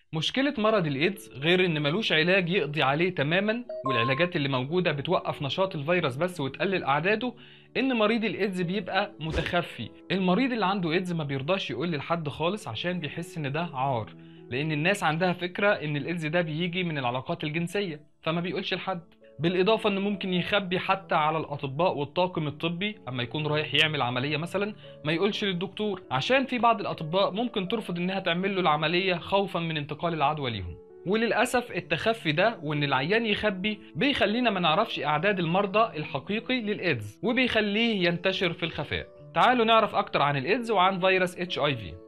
مشكلة مرض الإيدز غير إن ملوش علاج يقضي عليه تماما والعلاجات اللي موجودة بتوقف نشاط الفيروس بس وتقلل أعداده إن مريض الإيدز بيبقى متخفي المريض اللي عنده إيدز ما بيرضاش يقول لحد خالص عشان بيحس إن ده عار لأن الناس عندها فكرة إن الإيدز ده بيجي من العلاقات الجنسية فما بيقولش لحد بالإضافة إنه ممكن يخبي حتى على الأطباء والطاقم الطبي أما يكون رايح يعمل عملية مثلا ما يقولش للدكتور عشان في بعض الأطباء ممكن ترفض إنها تعمل له العملية خوفا من انتقال العدوى ليهم وللأسف التخفي ده وإن العيان يخبي بيخلينا ما نعرفش أعداد المرضى الحقيقي للإيدز وبيخليه ينتشر في الخفاء تعالوا نعرف أكتر عن الإيدز وعن فيروس اتش اي في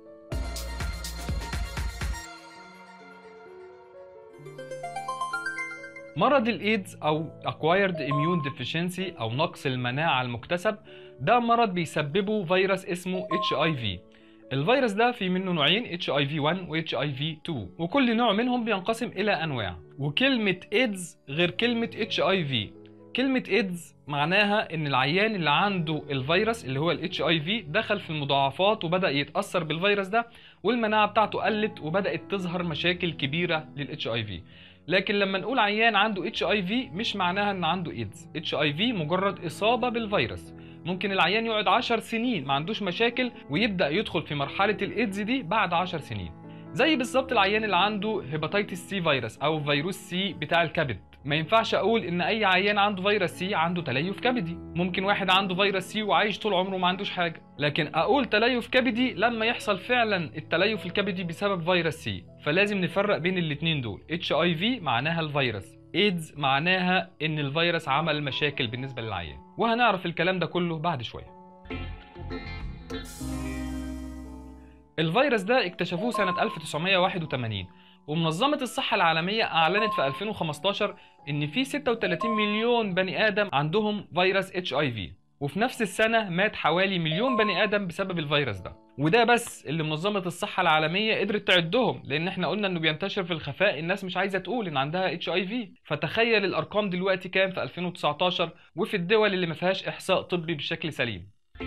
مرض الايدز او acquired immune deficiency او نقص المناعة المكتسب ده مرض بيسببه فيروس اسمه HIV الفيروس ده في منه نوعين HIV 1 و HIV 2 وكل نوع منهم بينقسم الى انواع وكلمة ايدز غير كلمة HIV كلمة ايدز معناها ان العيان اللي عنده الفيروس اللي هو الاتش اي في دخل في المضاعفات وبدأ يتأثر بالفيروس ده والمناعة بتاعته قلت وبدأت تظهر مشاكل كبيرة للاتش اي في لكن لما نقول عيان عنده اتش اي في مش معناها ان عنده ايدز اتش اي في مجرد اصابه بالفيروس ممكن العيان يقعد 10 سنين ما عندوش مشاكل ويبدا يدخل في مرحله الايدز دي بعد 10 سنين زي بالظبط العيان اللي عنده هيباتيتس سي فيروس او فيروس سي بتاع الكبد ما ينفعش اقول ان اي عيان عنده فيروس سي عنده تليف كبدي ممكن واحد عنده فيروس سي وعايش طول عمره ما عندوش حاجه لكن اقول تليف كبدي لما يحصل فعلا التليف الكبدي بسبب فيروس سي فلازم نفرق بين الاتنين دول اتش اي في معناها الفيروس ايدز معناها ان الفيروس عمل مشاكل بالنسبه للعيان وهنعرف الكلام ده كله بعد شويه الفيروس ده اكتشفوه سنة 1981 ومنظمة الصحة العالمية أعلنت في 2015 إن في 36 مليون بني آدم عندهم فيروس اتش اي في وفي نفس السنة مات حوالي مليون بني آدم بسبب الفيروس ده وده بس اللي منظمة الصحة العالمية قدرت تعدهم لأن احنا قلنا إنه بينتشر في الخفاء الناس مش عايزة تقول إن عندها اتش اي في فتخيل الأرقام دلوقتي كام في 2019 وفي الدول اللي ما فيهاش إحصاء طبي بشكل سليم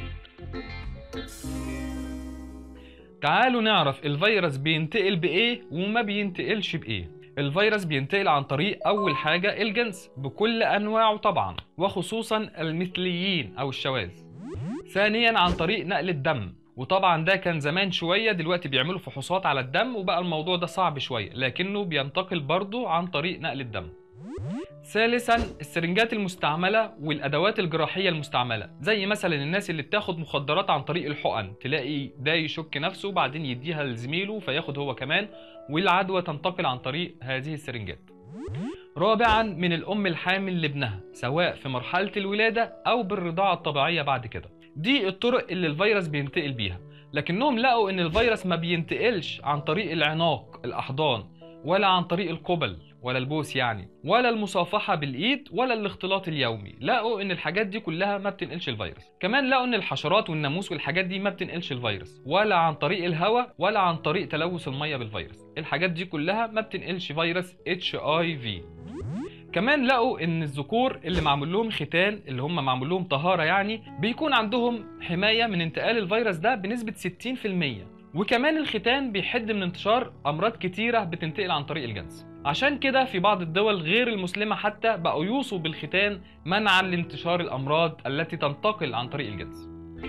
تعالوا نعرف الفيروس بينتقل بإيه وما بينتقلش بإيه الفيروس بينتقل عن طريق أول حاجة الجنس بكل أنواعه طبعا وخصوصا المثليين أو الشواذ ثانيا عن طريق نقل الدم وطبعا ده كان زمان شوية دلوقتي بيعملوا فحوصات على الدم وبقى الموضوع ده صعب شوية لكنه بينتقل برضه عن طريق نقل الدم ثالثا السرنجات المستعمله والادوات الجراحيه المستعمله زي مثلا الناس اللي بتاخد مخدرات عن طريق الحقن تلاقي ده يشك نفسه بعدين يديها لزميله فياخد هو كمان والعدوى تنتقل عن طريق هذه السرنجات رابعا من الام الحامل لابنها سواء في مرحله الولاده او بالرضاعه الطبيعيه بعد كده دي الطرق اللي الفيروس بينتقل بيها لكنهم لقوا ان الفيروس ما بينتقلش عن طريق العناق الاحضان ولا عن طريق القبل ولا البوس يعني ولا المصافحة بالإيد ولا الاختلاط اليومي لقوا إن الحاجات دي كلها ما بتنقلش الفيروس كمان لقوا إن الحشرات والناموس والحاجات دي ما بتنقلش الفيروس ولا عن طريق الهواء ولا عن طريق تلوث المية بالفيروس الحاجات دي كلها ما بتنقلش فيروس اتش اي في كمان لقوا ان الذكور اللي معمول لهم ختان اللي هم معمول لهم طهاره يعني بيكون عندهم حمايه من انتقال الفيروس ده بنسبه 60% وكمان الختان بيحد من انتشار امراض كتيره بتنتقل عن طريق الجنس عشان كده في بعض الدول غير المسلمه حتى بقوا يوصوا بالختان منعا لانتشار الامراض التي تنتقل عن طريق الجنس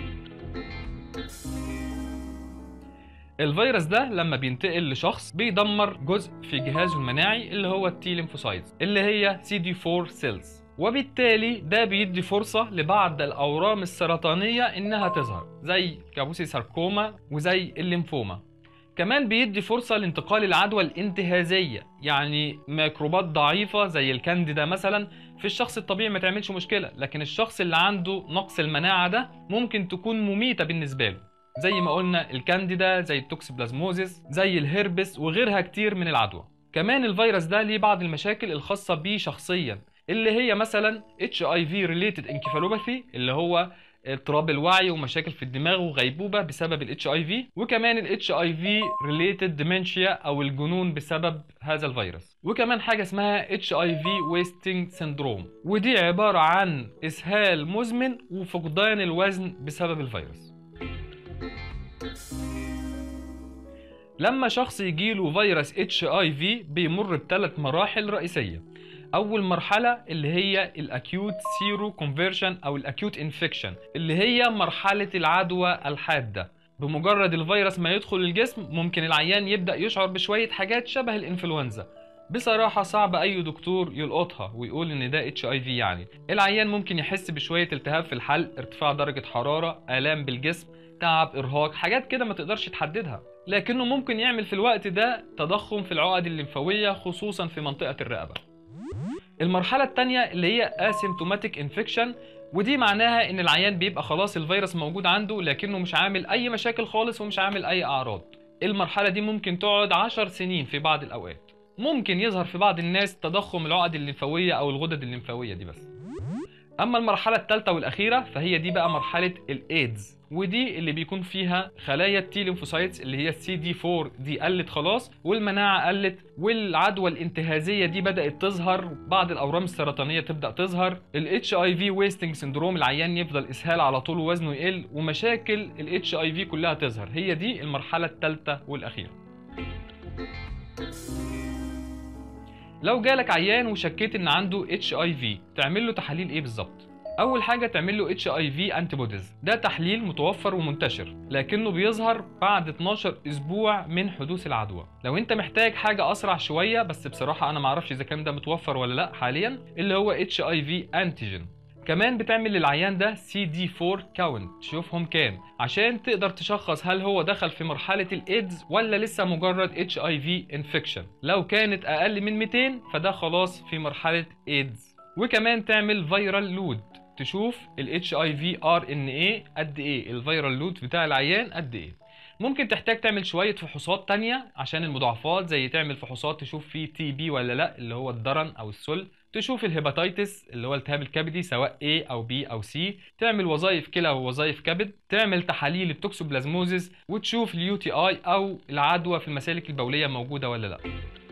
الفيروس ده لما بينتقل لشخص بيدمر جزء في جهازه المناعي اللي هو التي ليمفوسايتس اللي هي سي دي 4 سيلز وبالتالي ده بيدي فرصة لبعض الأورام السرطانية إنها تظهر زي كابوسي ساركوما وزي الليمفوما كمان بيدي فرصة لانتقال العدوى الانتهازية يعني ميكروبات ضعيفة زي الكانديدا مثلا في الشخص الطبيعي ما تعملش مشكلة لكن الشخص اللي عنده نقص المناعة ده ممكن تكون مميتة بالنسبة له زي ما قلنا الكانديدا زي التوكسبلازموزيس زي الهربس وغيرها كتير من العدوى كمان الفيروس ده ليه بعض المشاكل الخاصة بيه شخصيا اللي هي مثلا HIV related encephalopathy اللي هو اضطراب الوعي ومشاكل في الدماغ وغيبوبة بسبب ال HIV وكمان ال HIV related dementia أو الجنون بسبب هذا الفيروس وكمان حاجة اسمها HIV wasting syndrome ودي عبارة عن إسهال مزمن وفقدان الوزن بسبب الفيروس لما شخص يجيله فيروس اتش اي في بيمر بثلاث مراحل رئيسيه اول مرحله اللي هي الاكيوت سيرو كونفرشن او الاكيوت انفكشن اللي هي مرحله العدوى الحاده بمجرد الفيروس ما يدخل الجسم ممكن العيان يبدا يشعر بشويه حاجات شبه الانفلونزا بصراحة صعب أي دكتور يلقطها ويقول إن ده اتش اي في يعني العيان ممكن يحس بشوية التهاب في الحلق ارتفاع درجة حرارة آلام بالجسم تعب إرهاق حاجات كده ما تقدرش تحددها لكنه ممكن يعمل في الوقت ده تضخم في العقد الليمفاوية خصوصا في منطقة الرقبة المرحلة التانية اللي هي اسيمتوماتيك انفكشن ودي معناها ان العيان بيبقى خلاص الفيروس موجود عنده لكنه مش عامل اي مشاكل خالص ومش عامل اي اعراض المرحلة دي ممكن تقعد عشر سنين في بعض الاوقات ممكن يظهر في بعض الناس تضخم العقد الليمفاوية او الغدد الليمفاوية دي بس اما المرحلة الثالثة والاخيرة فهي دي بقى مرحلة الايدز ودي اللي بيكون فيها خلايا التي ليمفوسايتس اللي هي السي دي 4 دي قلت خلاص والمناعه قلت والعدوى الانتهازيه دي بدات تظهر بعض الاورام السرطانيه تبدا تظهر الاتش اي في ويستنج سندروم العيان يفضل اسهال على طول ووزنه يقل ومشاكل الاتش اي في كلها تظهر هي دي المرحله الثالثه والاخيره لو جالك عيان وشكيت ان عنده اتش اي في تعمل له تحاليل ايه بالظبط اول حاجه تعمل له اتش اي في انتي بوديز ده تحليل متوفر ومنتشر لكنه بيظهر بعد 12 اسبوع من حدوث العدوى لو انت محتاج حاجه اسرع شويه بس بصراحه انا ما اعرفش اذا كان ده متوفر ولا لا حاليا اللي هو اتش اي في انتيجين كمان بتعمل للعيان ده سي دي 4 كاونت تشوفهم كام عشان تقدر تشخص هل هو دخل في مرحله الايدز ولا لسه مجرد اتش اي في انفكشن لو كانت اقل من 200 فده خلاص في مرحله ايدز وكمان تعمل فيرال لود تشوف ال HIV RNA قد ايه الفيرال لود بتاع العيان قد ايه ممكن تحتاج تعمل شوية فحوصات تانية عشان المضاعفات زي تعمل فحوصات تشوف فيه تي بي ولا لا اللي هو الدرن او السل تشوف الهيباتيتس اللي هو التهاب الكبدي سواء A او B او C تعمل وظائف كلى ووظائف كبد تعمل تحاليل التوكسوبلازموزيس وتشوف اليو تي اي او العدوى في المسالك البولية موجودة ولا لا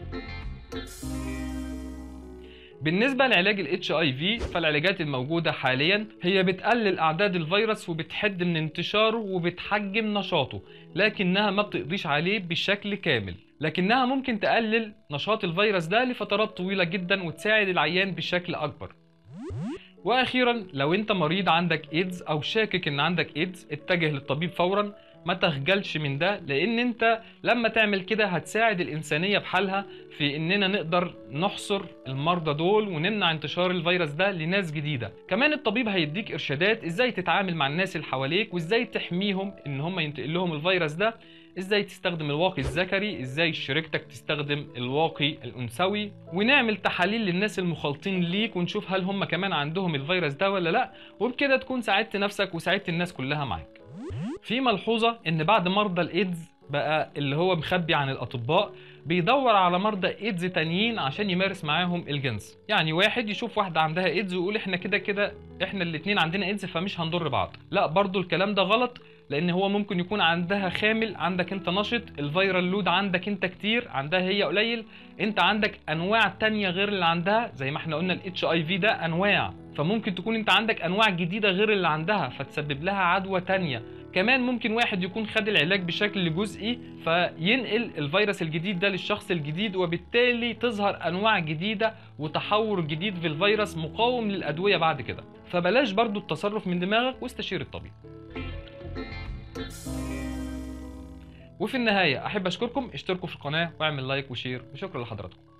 بالنسبة لعلاج ال HIV فالعلاجات الموجودة حاليا هي بتقلل أعداد الفيروس وبتحد من انتشاره وبتحجم نشاطه لكنها ما بتقضيش عليه بشكل كامل لكنها ممكن تقلل نشاط الفيروس ده لفترات طويلة جدا وتساعد العيان بشكل أكبر واخيرا لو انت مريض عندك ايدز او شاكك ان عندك ايدز اتجه للطبيب فورا ما تخجلش من ده لان انت لما تعمل كده هتساعد الانسانيه بحالها في اننا نقدر نحصر المرضى دول ونمنع انتشار الفيروس ده لناس جديده كمان الطبيب هيديك ارشادات ازاي تتعامل مع الناس اللي حواليك وازاي تحميهم ان هم ينتقل لهم الفيروس ده ازاي تستخدم الواقي الذكري ازاي شريكتك تستخدم الواقي الانثوي ونعمل تحاليل للناس المخالطين ليك ونشوف هل هم كمان عندهم الفيروس ده ولا لا وبكده تكون ساعدت نفسك وساعدت الناس كلها معاك في ملحوظه ان بعد مرضى الايدز بقى اللي هو مخبي عن الاطباء بيدور على مرضى ايدز تانيين عشان يمارس معاهم الجنس يعني واحد يشوف واحده عندها ايدز ويقول احنا كده كده احنا الاتنين عندنا ايدز فمش هنضر بعض لا برضو الكلام ده غلط لان هو ممكن يكون عندها خامل عندك انت نشط الفيرال لود عندك انت كتير عندها هي قليل انت عندك انواع تانية غير اللي عندها زي ما احنا قلنا الاتش اي في ده انواع فممكن تكون انت عندك انواع جديده غير اللي عندها فتسبب لها عدوى تانية كمان ممكن واحد يكون خد العلاج بشكل جزئي فينقل الفيروس الجديد ده للشخص الجديد وبالتالي تظهر انواع جديده وتحور جديد في الفيروس مقاوم للادويه بعد كده فبلاش برضو التصرف من دماغك واستشير الطبيب وفي النهايه احب اشكركم اشتركوا في القناه واعمل لايك وشير وشكرا لحضراتكم